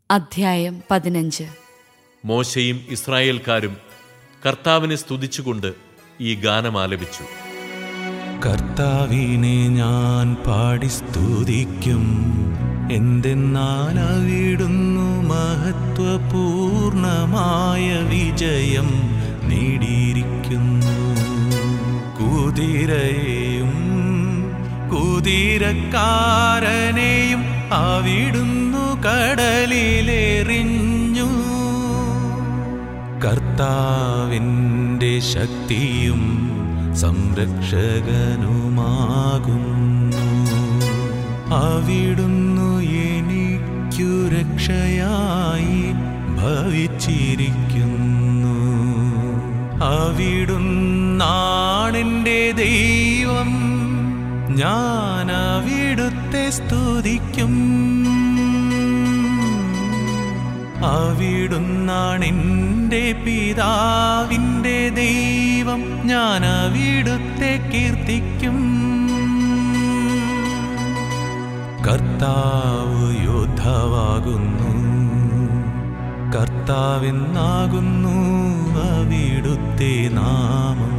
അധ്യായം പതിനഞ്ച് മോശയും ഇസ്രായേൽക്കാരും കർത്താവിനെ സ്തുതിച്ചുകൊണ്ട് ഈ ഗാനം ആലപിച്ചു കർത്താവിനെ ഞാൻ പാടി സ്തുതിക്കും എന്തെന്നാൽ അവിടുന്നു മഹത്വപൂർണമായ വിജയം നേടിയിരിക്കുന്നു കുതിരയെയും കുതിരക്കാരനെയും അവിടുന്നു കടലിലെറിഞ്ഞു കർത്താവിൻ്റെ ശക്തിയും സംരക്ഷകനുമാകുന്നു അവിടുന്നു എനിക്കു രക്ഷയായി ഭവിച്ചിരിക്കുന്നു അവിടുന്നാണെൻ്റെ ദൈവം ഞാൻ അവിടുത്തെ സ്തുതിക്കും അവിടുന്നാണെൻ്റെ പിതാവിൻ്റെ ദൈവം ഞാൻ അവിടുത്തെ കീർത്തിക്കും കർത്താവ് യോദ്ധാവാകുന്നു കർത്താവെന്നാകുന്നു അവിടുത്തെ നാമം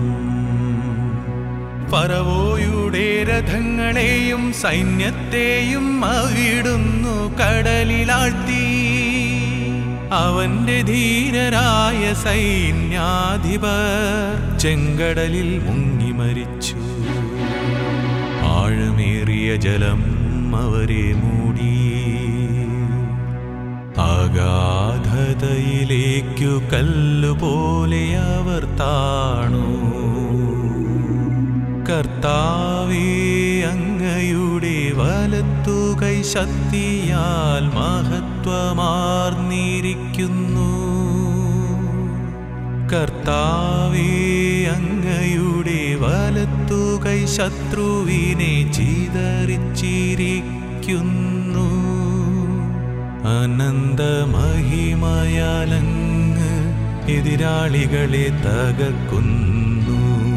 ഫറവോയുടെ രഥങ്ങളെയും സൈന്യത്തെയും അവിടുന്നു കടലിലാഴ്ത്തി അവന്റെ ധീരരായ സൈന്യാധിപർ ചെങ്കടലിൽ മുങ്ങി മരിച്ചു ആഴമേറിയ ജലം അവരെ മൂടി അഗാധതയിലേക്കു കല്ലുപോലെ അവർ താണു കർത്താവേ അങ്ങയുടെ വലത്തു കൈ ശക്തിയാൽ മഹത്വമാർന്നിരിക്കുന്നു കർത്താവേ അങ്ങയുടെ വലത്തു കൈ ശത്രുവിനെ ചിതറിച്ചിരിക്കുന്നു അനന്തമഹിമയാലങ്ങ് എതിരാളികളെ തകർക്കുന്നു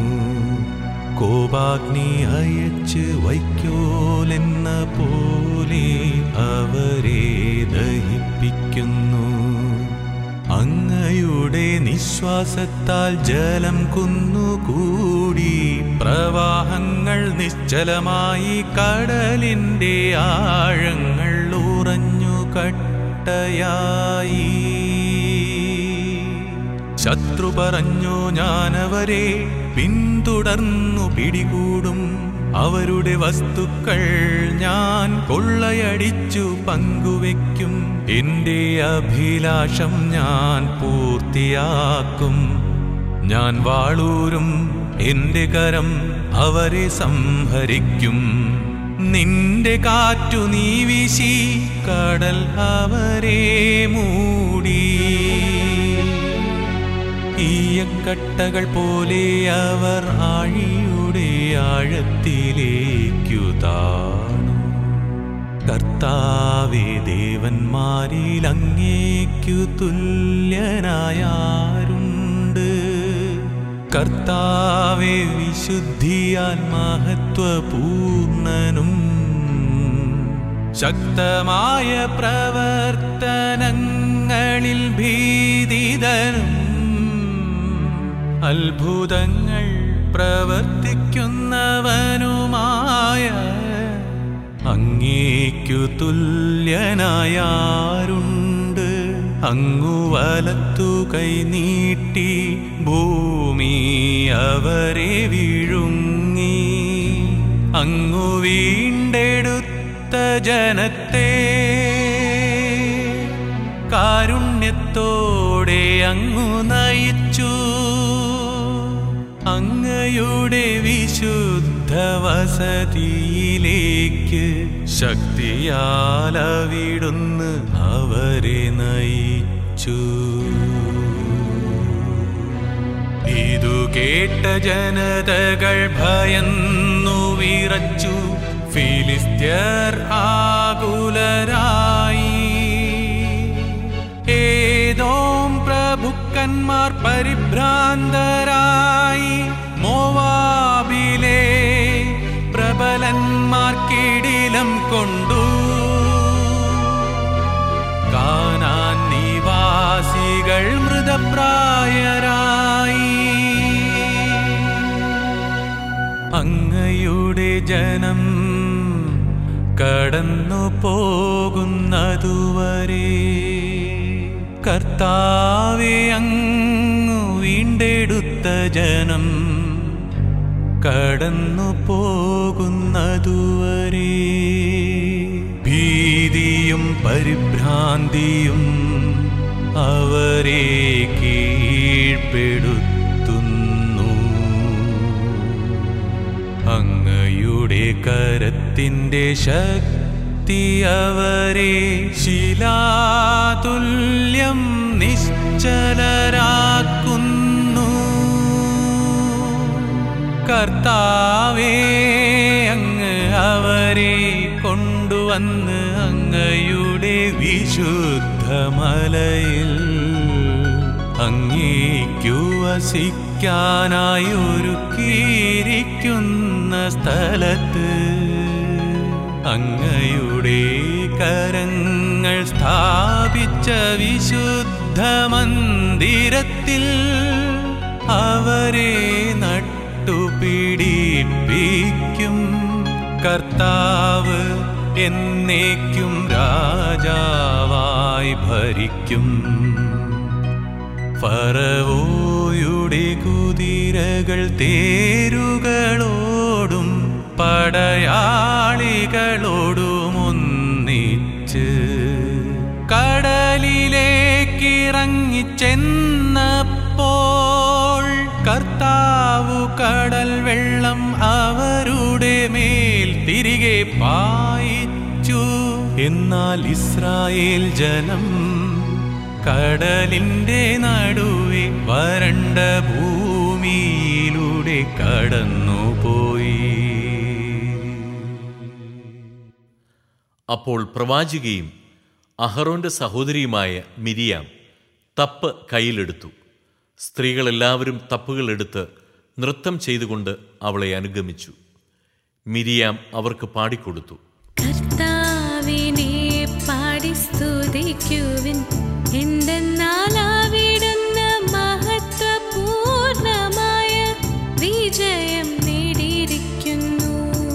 കോപാഗ്നി അയച്ച് വൈക്കോലെന്ന പോലെ അവരെ ദഹിപ്പിക്കുന്നു അങ്ങയുടെ നിശ്വാസത്താൽ ജലം കുന്നുകൂടി പ്രവാഹങ്ങൾ നിശ്ചലമായി കടലിൻ്റെ ആഴങ്ങൾ ഉറഞ്ഞു കട്ടയായി ശത്രു പറഞ്ഞു ഞാനവരെ പിന്തുടർന്നു പിടികൂടും അവരുടെ വസ്തുക്കൾ ഞാൻ കൊള്ളയടിച്ചു പങ്കുവെക്കും എന്റെ അഭിലാഷം ഞാൻ പൂർത്തിയാക്കും ഞാൻ വാളൂരും എന്റെ കരം അവരെ സംഹരിക്കും നിന്റെ കാറ്റു നീ വീശി കടൽ അവരെ മൂടി ഈയക്കട്ടകൾ പോലെ അവർ ആഴിയുടെ ആഴത്തിലേക്കു താണു കർത്താവേ ദേവന്മാരിൽ അങ്ങേക്കു തുല്യനായാരുണ്ട് കർത്താവെ വിശുദ്ധിയാൽ മഹത്വപൂർണനും ശക്തമായ പ്രവർത്തനങ്ങളിൽ ഭീതിതനും അത്ഭുതങ്ങൾ പ്രവർത്തിക്കുന്നവനുമായ അങ്ങേക്കു തുല്യനായാരുണ്ട് അങ്ങു വലത്തു കൈ നീട്ടി ഭൂമി അവരെ വിഴുങ്ങി അങ്ങു വീണ്ടെടുത്ത ജനത്തെ കാരുണ്യത്തോടെ അങ്ങു നയിച്ചു അങ്ങയുടെ വിശുദ്ധ വസതിയിലേക്ക് ശക്തിയാൽ അവിടുന്ന് അവരെ നയിച്ചു ഇതു കേട്ട ജനതകൾ ഭയന്നു വിറച്ചു ഫിലിസ്ത്യർ ആകുലരായി ഏതോം പ്രഭുക്കന്മാർ പരിഭ്രാന്തരായി മോവാബിലെ പ്രബലന്മാർക്കിടിലം കൊണ്ടു കാനാ ആളുകൾ മൃതപ്രായരായി അങ്ങയുടെ ജനം കടന്നു പോകുന്നതുവരെ കർത്താവെ അങ്ങു വീണ്ടെടുത്ത ജനം കടന്നു പോകുന്നതുവരെ ഭീതിയും പരിഭ്രാന്തിയും അവരെ കീഴ്പ്പെടുത്തുന്നു അങ്ങയുടെ കരത്തിൻ്റെ ശക്തി അവരെ ശിലാതുല്യം നിശ്ചലരാക്കുന്നു കർത്താവേ അങ്ങ് അവരെ കൊണ്ടുവന്ന് അങ്ങയുടെ വിശുദ്ധമലയിൽ അങ്ങേക്കു വസിക്കാനായി ഒരുക്കിയിരിക്കുന്ന സ്ഥലത്ത് അങ്ങയുടെ കരങ്ങൾ സ്ഥാപിച്ച വിശുദ്ധ മന്ദിരത്തിൽ അവരെ നട്ടുപിടിപ്പിക്കും കർത്താവ് എന്നേക്കും രാജാവായി ഭരിക്കും ഫറവോയുടെ കുതിരകൾ തേരുകളോടും പടയാളികളോടും ഒന്നിച്ച് കടലിലേക്കിറങ്ങിച്ചെന്നപ്പോൾ കർത്താവു കടൽ വെള്ളം അവരുടെ മേൽ തിരികെ പായിച്ചു എന്നാൽ ഇസ്രായേൽ ജനം കടലിന്റെ നടുവെ വരണ്ട ഭൂമിയിലൂടെ കടന്നുപോയി അപ്പോൾ പ്രവാചികയും അഹറോന്റെ സഹോദരിയുമായ മിരിയാം തപ്പ് കയ്യിലെടുത്തു സ്ത്രീകളെല്ലാവരും തപ്പുകളെടുത്ത് നൃത്തം ചെയ്തുകൊണ്ട് അവളെ അനുഗമിച്ചു മിരിയാം അവർക്ക് പാടിക്കൊടുത്ു കർത്താവിനെ പാടി സ്തുതിക്കുവിൻ എന്തെന്നാൽ അവിടുന്ന് മഹത്വപൂർണമായ വിജയം നേടിയിരിക്കുന്നു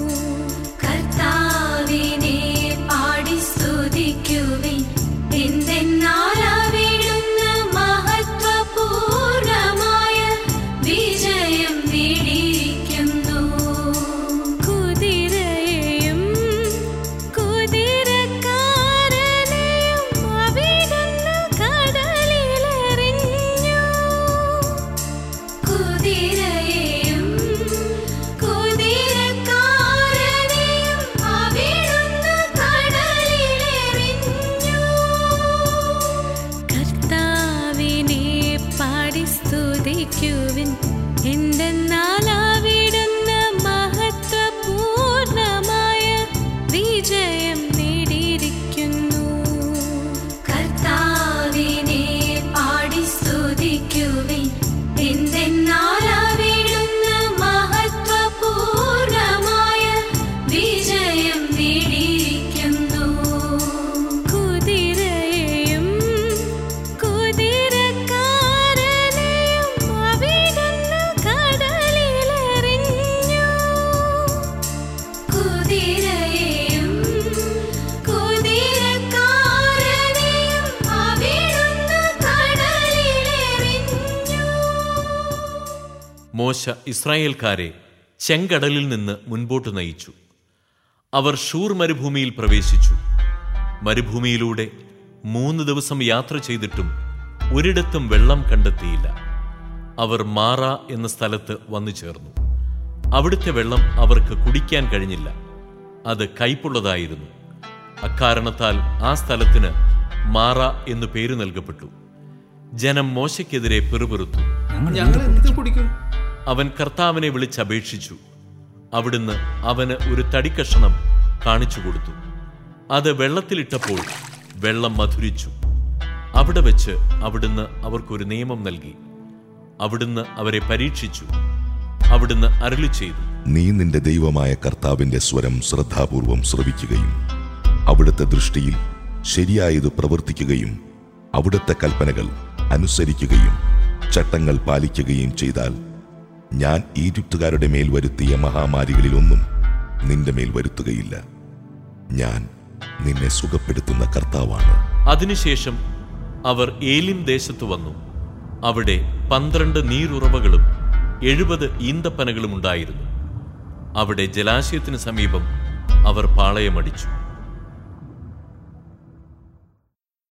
കർത്താവിനെ പാടി സ്തുതിക്കുവിൻ എന്തെന്നാൽ അവിടുന്ന് മഹത്വപൂർണമായ വിജയം നേടിയിരിക്കുന്നു കുതിരയെയും കുതിരക്കാരനെയും അവിടുന്ന് കടലിലെറിഞ്ഞു കുതിരയെയും കുതിരക്കാരനെയും അവിടുന്ന് കടലിലെറിഞ്ഞു കർത്താവിനെ പാടി സ്തുതിക്കുവിൻ എന്തെന്നാൽ അവിടുന്ന് മഹത്വപൂർണമായ വിജയം നേടിയിരിക്കുന്നു കർത്താവിനെ പാടി സ്തുതിക്കുവിൻ എന്തെന്നാൽ അവിടുന്ന് മഹത്വപൂർണമായ വിജയം നേടിയിരിക്കുന്നു കുതിരയെയും കുതിരക്കാരനെയും അവിടുന്ന് കടലിലെറിഞ്ഞു കുതിരയെയും കുതിരക്കാരനെയും അവിടുന്ന് കടലിലെറിഞ്ഞു മോശ ഇസ്രായേൽക്കാരെ ചെങ്കടലിൽ നിന്ന് മുൻപോട്ട് നയിച്ചു അവർ ഷൂർ മരുഭൂമിയിൽ പ്രവേശിച്ചു മരുഭൂമിയിലൂടെ മൂന്ന് ദിവസം യാത്ര ചെയ്തിട്ടും ഒരിടത്തും വെള്ളം കണ്ടെത്തിയില്ല അവർ മാറ എന്ന സ്ഥലത്ത് വന്നു ചേർന്നു അവിടുത്തെ വെള്ളം അവർക്ക് കുടിക്കാൻ കഴിഞ്ഞില്ല അത് കയ്പുള്ളതായിരുന്നു അക്കാരണത്താൽ ആ സ്ഥലത്തിന് മാറ എന്നു പേരു നൽകപ്പെട്ടു ജനം മോശയ്ക്കെതിരെ പിറുപിറുത്തു ഞങ്ങൾ എന്ത് കുടിക്കും അവൻ കർത്താവിനെ വിളിച്ചപേക്ഷിച്ചു അവിടുന്ന് അവന് ഒരു തടിക്കഷണം കാണിച്ചു കൊടുത്തു അത് വെള്ളത്തിലിട്ടപ്പോൾ വെള്ളം മധുരിച്ചു അവിടെ വെച്ച് അവിടുന്ന് അവർക്കൊരു നിയമം നൽകി അവിടുന്ന് അവരെ പരീക്ഷിച്ചു അവിടുന്ന് അരുളി ചെയ്തു നീ നിന്റെ ദൈവമായ കർത്താവിന്റെ സ്വരം ശ്രദ്ധാപൂർവം ശ്രവിക്കുകയും അവിടുത്തെ ദൃഷ്ടിയിൽ ശരിയായത് പ്രവർത്തിക്കുകയും അവിടുത്തെ കൽപ്പനകൾ അനുസരിക്കുകയും ചട്ടങ്ങൾ പാലിക്കുകയും ചെയ്താൽ ഞാൻ ഈജിപ്തുകാരുടെ മേൽ വരുത്തിയ മഹാമാരികളിലൊന്നും നിന്റെ മേൽ വരുത്തുകയില്ല ഞാൻ നിന്നെ സുഖപ്പെടുത്തുന്ന കർത്താവാണ് അതിനുശേഷം അവർ ഏലിം ദേശത്തു വന്നു അവിടെ പന്ത്രണ്ട് നീരുറവകളും എഴുപത് ഈന്തപ്പനകളും ഉണ്ടായിരുന്നു അവിടെ ജലാശയത്തിന് സമീപം അവർ പാളയമടിച്ചു